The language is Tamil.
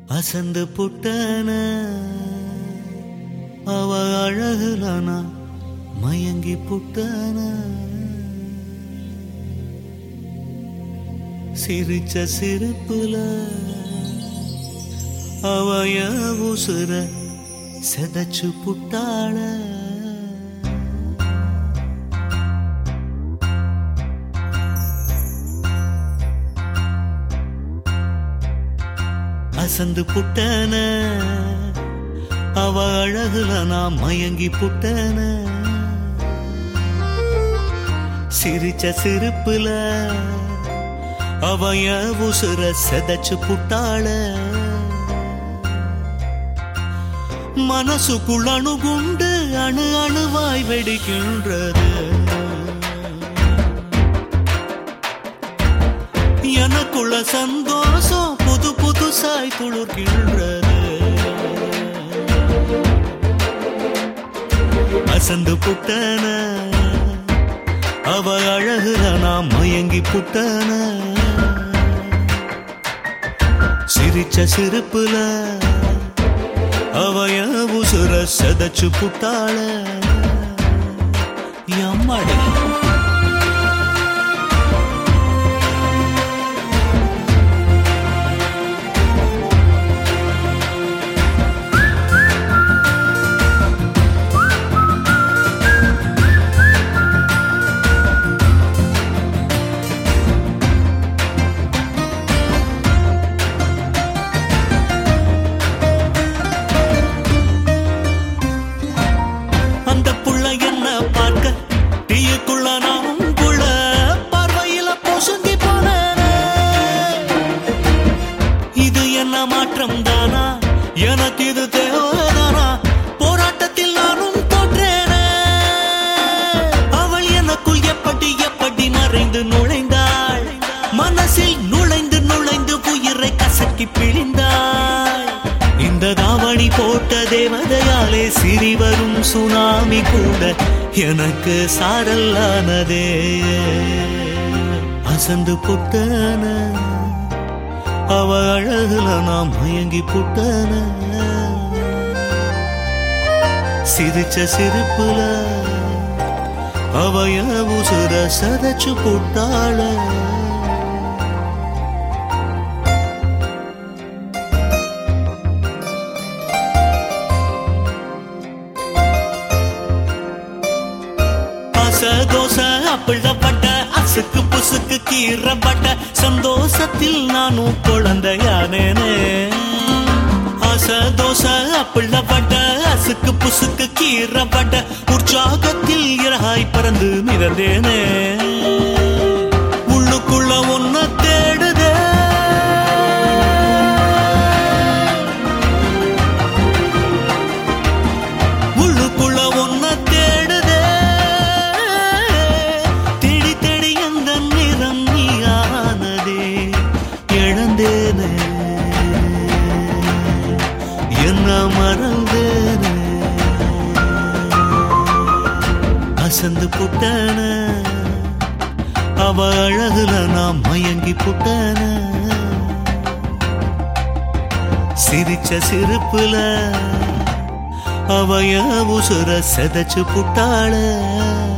அசந்து புட்டன அவ அழகுலனா மயங்கி புட்டன சிரிச்ச சிரிப்புல அவய உசுர செதச்சு புட்டாள அசந்து புட்டன அவ அழகுல நான் மயங்கி புட்டன சிரிச்ச சிரிப்புல அவய உசுர செதச்சு புட்டாள மனசுக்குள் அணுகுண்டு அணு அணுவாய் வெடிக்கின்றது எனக்குள்ள சந்தோஷம் புது புதுசாய் துளுர்கின்றது அசந்து புட்டன அவ அழகுல நான் மயங்கி புட்டன சிரிச்ச சிரிப்புல அவய உசுர செதச்சு புட்டாள எம்மாடி அந்த புள்ள என்ன பார்க்க டீயுக்குள்ள நானும் புள்ள பார்வையில பொசுங்கி போனேனே இது என்ன மாற்றம் தானா எனக்கு இது தேவைதானா போராட்டத்தில் நானும் தோற்றேனே அவள் எனக்குள் எப்படி எப்படி மறைந்து நுழைந்தாள் மனசில் நுழைந்து நுழைந்து உயிரை கசக்கி பிழிந்தாள் இந்த தாவணி போட்ட தேவதையாலே சிறி வரும் சுனாமி கூட எனக்கு சாரல்லானதே அசந்து புட்டன அவ அழகுல நான் மயங்கி புட்டன சிரிச்ச சிரிப்புல அவய உசுர சதச்சு புட்டாள ஆச தோசை அப்பிழப்பட்ட அசுக்கு புசுக்கு கீறப்பட்ட சந்தோஷத்தில் நானும் குழந்தையானேனே ஆச தோசை அப்பிழப்பட்ட அசுக்கு புசுக்கு கீறப்பட்ட உற்சாகத்தில் இறகாய் பறந்து மிதந்தேனே உள்ளுக்குள்ள ஒன்ன தேடுதே உள்ளுக்குள்ள ஒன்ன தேடுதே தேடி தேடி அந்த நிறம் நீயானதே இழந்தேனே என்ன மறந்தேனே அசந்து புட்டன அவ அழகுல நான் மயங்கி புட்டன சிரிச்ச சிரிப்புல அவய உசுர செதச்சு புட்டாள